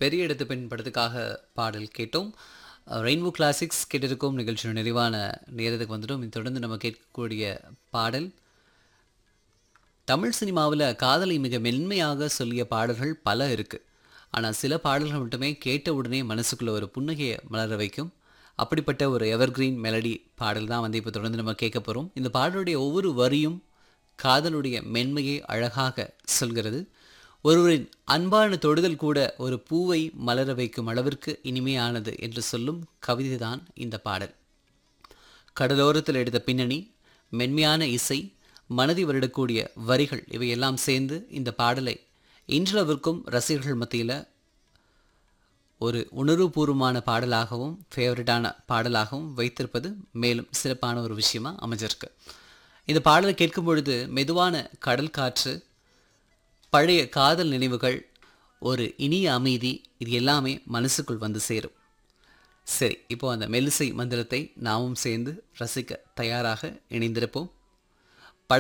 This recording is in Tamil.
பெரிய இடத்து பெண் படத்துக்காக பாடல் கேட்டோம் ரெயின்போ கிளாசிக்ஸ் கேட்டிருக்கும் நிகழ்ச்சியோட நிறைவான நேரத்துக்கு வந்துட்டோம் இது தொடர்ந்து நம்ம கேட்கக்கூடிய பாடல் தமிழ் சினிமாவில் காதலை மிக மென்மையாக சொல்லிய பாடல்கள் பல இருக்குது ஆனால் சில பாடல்கள் மட்டுமே கேட்ட உடனே மனசுக்குள்ள ஒரு புன்னகையை மலர வைக்கும் அப்படிப்பட்ட ஒரு எவர்கிரீன் மெலடி பாடல் தான் வந்து இப்போ தொடர்ந்து நம்ம கேட்க போகிறோம் இந்த பாடலுடைய ஒவ்வொரு வரியும் காதலுடைய மென்மையை அழகாக சொல்கிறது ஒருவரின் அன்பான தொடுதல் கூட ஒரு பூவை மலர வைக்கும் அளவிற்கு இனிமையானது என்று சொல்லும் கவிதை தான் இந்த பாடல் கடலோரத்தில் எடுத்த பின்னணி மென்மையான இசை மனதை வருடக்கூடிய வரிகள் இவையெல்லாம் சேர்ந்து இந்த பாடலை இன்றளவிற்கும் ரசிகர்கள் மத்தியில் ஒரு உணர்வுபூர்வமான பாடலாகவும் ஃபேவரட்டான பாடலாகவும் வைத்திருப்பது மேலும் சிறப்பான ஒரு விஷயமா அமைஞ்சிருக்கு இந்த பாடலை கேட்கும் பொழுது மெதுவான கடல் காற்று பழைய காதல் நினைவுகள் ஒரு இனிய அமைதி இது எல்லாமே மனசுக்குள் வந்து சேரும் சரி இப்போ அந்த மெல்லிசை மந்திரத்தை நாமும் சேர்ந்து ரசிக்க தயாராக இணைந்திருப்போம்